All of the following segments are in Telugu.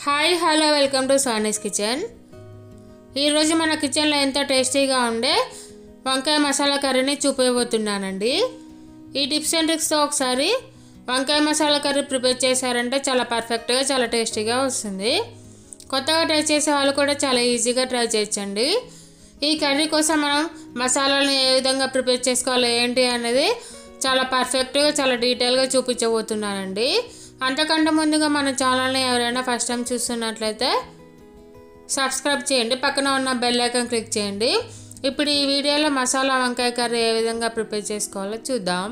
hi hello welcome to Saani's kitchen ఈరోజు మన కిచెన్లో ఎంతో టేస్టీగా ఉండే వంకాయ మసాలా కర్రీని చూపించబోతున్నానండి ఈ టిప్స్ అండ్ ట్రిక్స్తో ఒకసారి వంకాయ మసాలా కర్రీ ప్రిపేర్ చేశారంటే చాలా పర్ఫెక్ట్గా చాలా టేస్టీగా వస్తుంది కొత్తగా ట్రై చేసే వాళ్ళు కూడా చాలా ఈజీగా ట్రై చేయొచ్చండి ఈ కర్రీ కోసం మనం మసాలాలను ఏ విధంగా ప్రిపేర్ చేసుకోవాలి ఏంటి అనేది చాలా పర్ఫెక్ట్గా చాలా డీటెయిల్గా చూపించబోతున్నానండి అంతకంటే ముందుగా మన ఛానల్ని ఎవరైనా ఫస్ట్ టైం చూస్తున్నట్లయితే సబ్స్క్రైబ్ చేయండి పక్కన ఉన్న బెల్ ఐకాన్ క్లిక్ చేయండి ఇప్పుడు ఈ వీడియోలో మసాలా వంకాయ కర్రీ ఏ విధంగా ప్రిపేర్ చేసుకోవాలో చూద్దాం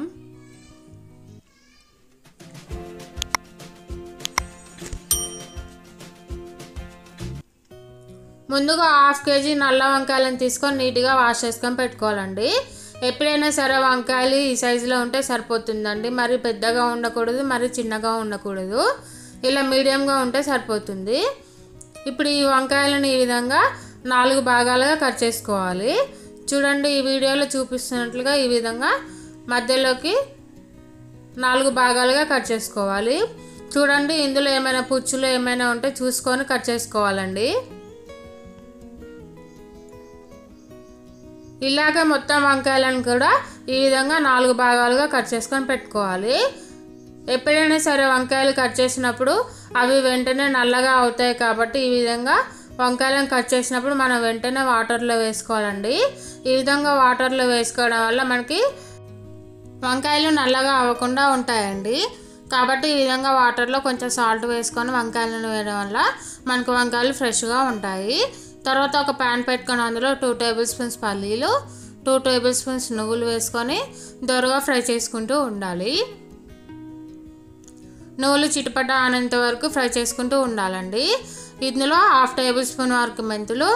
ముందుగా హాఫ్ కేజీ నల్ల వంకాయలను తీసుకొని నీట్గా వాష్ చేసుకొని పెట్టుకోవాలండి ఎప్పుడైనా సరే వంకాయలు ఈ సైజులో ఉంటే సరిపోతుందండి మరి పెద్దగా ఉండకూడదు మరి చిన్నగా ఉండకూడదు ఇలా మీడియంగా ఉంటే సరిపోతుంది ఇప్పుడు ఈ వంకాయలను ఈ విధంగా నాలుగు భాగాలుగా కట్ చేసుకోవాలి చూడండి ఈ వీడియోలో చూపిస్తున్నట్లుగా ఈ విధంగా మధ్యలోకి నాలుగు భాగాలుగా కట్ చేసుకోవాలి చూడండి ఇందులో ఏమైనా పుచ్చులు ఏమైనా ఉంటే చూసుకొని కట్ చేసుకోవాలండి ఇలాగ మొత్తం వంకాయలను కూడా ఈ విధంగా నాలుగు భాగాలుగా కట్ చేసుకొని పెట్టుకోవాలి ఎప్పుడైనా సరే వంకాయలు కట్ చేసినప్పుడు అవి వెంటనే నల్లగా అవుతాయి కాబట్టి ఈ విధంగా వంకాయలను కట్ చేసినప్పుడు మనం వెంటనే వాటర్లో వేసుకోవాలండి ఈ విధంగా వాటర్లో వేసుకోవడం వల్ల మనకి వంకాయలు నల్లగా అవ్వకుండా ఉంటాయండి కాబట్టి ఈ విధంగా వాటర్లో కొంచెం సాల్ట్ వేసుకొని వంకాయలను వేయడం వల్ల మనకు వంకాయలు ఫ్రెష్గా ఉంటాయి తర్వాత ఒక ప్యాన్ పెట్టుకొని అందులో టూ టేబుల్ స్పూన్స్ పల్లీలు టూ టేబుల్ స్పూన్స్ నువ్వులు వేసుకొని దొరగా ఫ్రై చేసుకుంటూ ఉండాలి నువ్వులు చిటపట ఆనేంత వరకు ఫ్రై చేసుకుంటూ ఉండాలండి ఇందులో హాఫ్ టేబుల్ స్పూన్ వరకు మెంతులు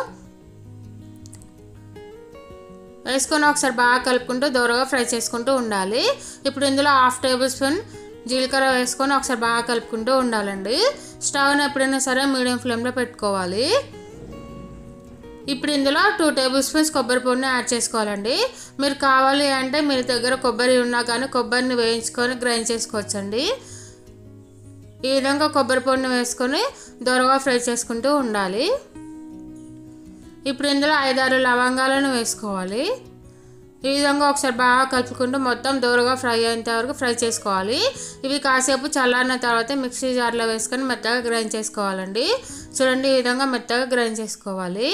వేసుకొని ఒకసారి బాగా కలుపుకుంటూ దూరగా ఫ్రై చేసుకుంటూ ఉండాలి ఇప్పుడు ఇందులో హాఫ్ టేబుల్ స్పూన్ జీలకర్ర వేసుకొని ఒకసారి బాగా కలుపుకుంటూ ఉండాలండి స్టవ్ని ఎప్పుడైనా సరే మీడియం ఫ్లేమ్లో పెట్టుకోవాలి ఇప్పుడు ఇందులో టూ టేబుల్ స్పూన్స్ కొబ్బరి పొడిని యాడ్ చేసుకోవాలండి మీరు కావాలి అంటే మీ దగ్గర కొబ్బరి ఉన్నా కానీ కొబ్బరిని వేయించుకొని గ్రైండ్ చేసుకోవచ్చండి ఈ విధంగా కొబ్బరి పొడిని వేసుకొని దొరగా ఫ్రై చేసుకుంటూ ఉండాలి ఇప్పుడు ఇందులో ఐదారు లవంగాలను వేసుకోవాలి ఈ విధంగా ఒకసారి బాగా కలుపుకుంటూ మొత్తం దూరగా ఫ్రై అయ్యేంత వరకు ఫ్రై చేసుకోవాలి ఇవి కాసేపు చల్లారిన తర్వాత మిక్సీ జార్లో వేసుకొని మెత్తగా గ్రైండ్ చేసుకోవాలండి చూడండి ఈ విధంగా మెత్తగా గ్రైండ్ చేసుకోవాలి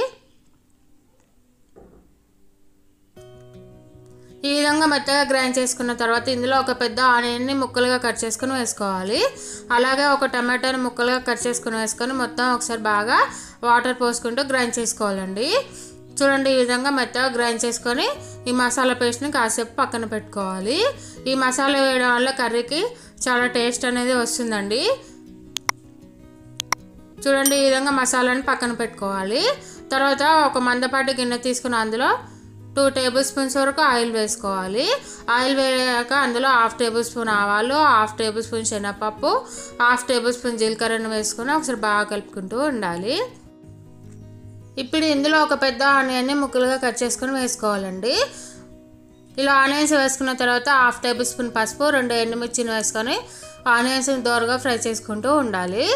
ఈ విధంగా మెత్తగా గ్రైండ్ చేసుకున్న తర్వాత ఇందులో ఒక పెద్ద ఆనియన్ని ముక్కలుగా కట్ చేసుకుని వేసుకోవాలి అలాగే ఒక టమాటోని ముక్కలుగా కట్ చేసుకుని వేసుకొని మొత్తం ఒకసారి బాగా వాటర్ పోసుకుంటూ గ్రైండ్ చేసుకోవాలండి చూడండి ఈ విధంగా మెత్తగా గ్రైండ్ చేసుకొని ఈ మసాలా పేస్ట్ని కాసేపు పక్కన పెట్టుకోవాలి ఈ మసాలా వేయడం వల్ల కర్రీకి చాలా టేస్ట్ అనేది వస్తుందండి చూడండి ఈ విధంగా మసాలాని పక్కన పెట్టుకోవాలి తర్వాత ఒక మందపాటి గిన్నె తీసుకుని అందులో టూ టేబుల్ స్పూన్స్ వరకు ఆయిల్ వేసుకోవాలి ఆయిల్ వేయాక అందులో హాఫ్ టేబుల్ స్పూన్ ఆవాలు హాఫ్ టేబుల్ స్పూన్ శనగపప్పు హాఫ్ టేబుల్ స్పూన్ జీలకర్రను వేసుకొని ఒకసారి బాగా కలుపుకుంటూ ఉండాలి ఇప్పుడు ఇందులో ఒక పెద్ద ఆనియన్ని ముక్కలుగా కట్ చేసుకొని వేసుకోవాలండి ఇలా ఆనియన్స్ వేసుకున్న తర్వాత హాఫ్ టేబుల్ స్పూన్ పసుపు రెండు ఎండుమిర్చిని వేసుకొని ఆనియన్స్ దోరగా ఫ్రై చేసుకుంటూ ఉండాలి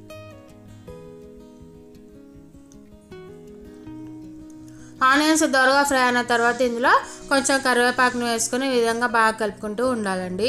ఆనియన్స్ దొరగా ఫ్రై అయిన తర్వాత ఇందులో కొంచెం కరివేపాకుని వేసుకొని ఈ విధంగా బాగా కలుపుకుంటూ ఉండాలండి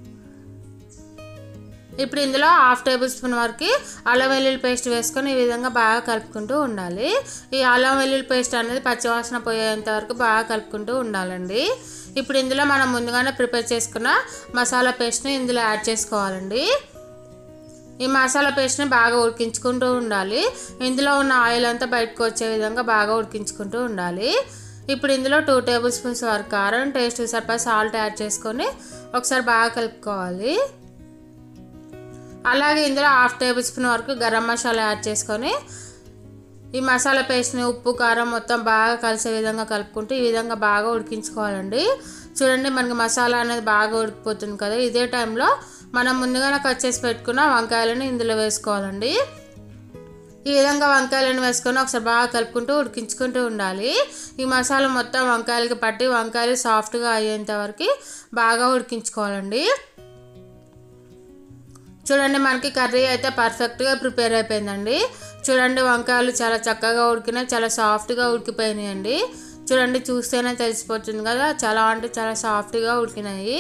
ఇప్పుడు ఇందులో హాఫ్ టేబుల్ స్పూన్ వరకు అల్లం వెల్లుల్లి పేస్ట్ వేసుకొని ఈ విధంగా బాగా కలుపుకుంటూ ఉండాలి ఈ అల్లం వెల్లుల్లి పేస్ట్ అనేది పచ్చివాసన పోయేంత వరకు బాగా కలుపుకుంటూ ఉండాలండి ఇప్పుడు ఇందులో మనం ముందుగానే ప్రిపేర్ చేసుకున్న మసాలా పేస్ట్ని ఇందులో యాడ్ చేసుకోవాలండి ఈ మసాలా పేస్ట్ని బాగా ఉడికించుకుంటూ ఉండాలి ఇందులో ఉన్న ఆయిల్ అంతా బయటకు వచ్చే విధంగా బాగా ఉడికించుకుంటూ ఉండాలి ఇప్పుడు ఇందులో టూ టేబుల్ స్పూన్స్ వరకు కారం టేస్ట్ సరిపడా సాల్ట్ యాడ్ చేసుకొని ఒకసారి బాగా కలుపుకోవాలి అలాగే ఇందులో హాఫ్ టేబుల్ స్పూన్ వరకు గరం మసాలా యాడ్ చేసుకొని ఈ మసాలా పేస్ట్ని ఉప్పు కారం మొత్తం బాగా కలిసే విధంగా కలుపుకుంటూ ఈ విధంగా బాగా ఉడికించుకోవాలండి చూడండి మనకి మసాలా అనేది బాగా ఉడికిపోతుంది కదా ఇదే టైంలో మనం ముందుగానే కట్ చేసి పెట్టుకున్న వంకాయలను ఇందులో వేసుకోవాలండి ఈ విధంగా వంకాయలను వేసుకొని ఒకసారి బాగా కలుపుకుంటూ ఉడికించుకుంటూ ఉండాలి ఈ మసాలా మొత్తం వంకాయలకి పట్టి వంకాయలు సాఫ్ట్గా అయ్యేంత వరకు బాగా ఉడికించుకోవాలండి చూడండి మనకి కర్రీ అయితే పర్ఫెక్ట్గా ప్రిపేర్ అయిపోయిందండి చూడండి వంకాయలు చాలా చక్కగా ఉడికినాయి చాలా సాఫ్ట్గా ఉడికిపోయినాయండి చూడండి చూస్తేనే తెలిసిపోతుంది కదా చాలా అంటే చాలా సాఫ్ట్గా ఉడికినాయి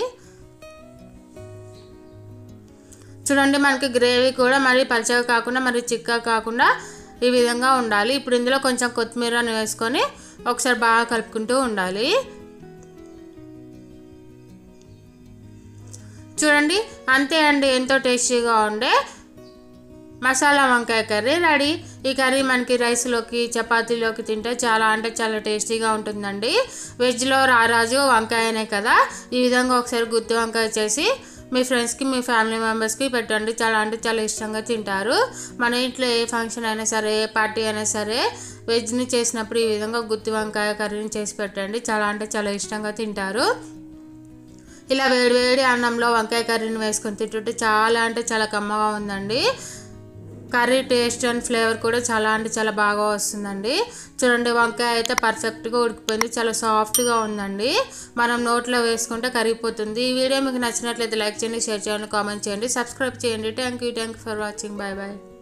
చూడండి మనకి గ్రేవీ కూడా మరి పలచగా కాకుండా మరి చిక్కగా కాకుండా ఈ విధంగా ఉండాలి ఇప్పుడు ఇందులో కొంచెం కొత్తిమీరని వేసుకొని ఒకసారి బాగా కలుపుకుంటూ ఉండాలి చూడండి అంతే అండి ఎంతో టేస్టీగా ఉండే మసాలా వంకాయ కర్రీ రెడీ ఈ కర్రీ మనకి రైస్లోకి చపాతీలోకి తింటే చాలా అంటే చాలా టేస్టీగా ఉంటుందండి వెజ్లో రారాజు వంకాయనే కదా ఈ విధంగా ఒకసారి గుత్తి వంకాయ చేసి మీ ఫ్రెండ్స్కి మీ ఫ్యామిలీ మెంబర్స్కి పెట్టండి చాలా అంటే చాలా ఇష్టంగా తింటారు మన ఇంట్లో ఏ ఫంక్షన్ అయినా సరే ఏ పార్టీ అయినా సరే వెజ్ని చేసినప్పుడు ఈ విధంగా గుత్తి వంకాయ కర్రీని చేసి పెట్టండి చాలా అంటే చాలా ఇష్టంగా తింటారు ఇలా వేడి వేడి అన్నంలో వంకాయ కర్రీని వేసుకొని తింటుంటే చాలా అంటే చాలా కమ్మగా ఉందండి కర్రీ టేస్ట్ అండ్ ఫ్లేవర్ కూడా చాలా అంటే చాలా బాగా వస్తుందండి చూడండి వంకాయ అయితే పర్ఫెక్ట్గా ఉడికిపోయింది చాలా సాఫ్ట్గా ఉందండి మనం నోట్లో వేసుకుంటే కరిగిపోతుంది ఈ వీడియో మీకు నచ్చినట్లయితే లైక్ చేయండి షేర్ చేయండి కామెంట్ చేయండి సబ్స్క్రైబ్ చేయండి thank you thank you for watching bye bye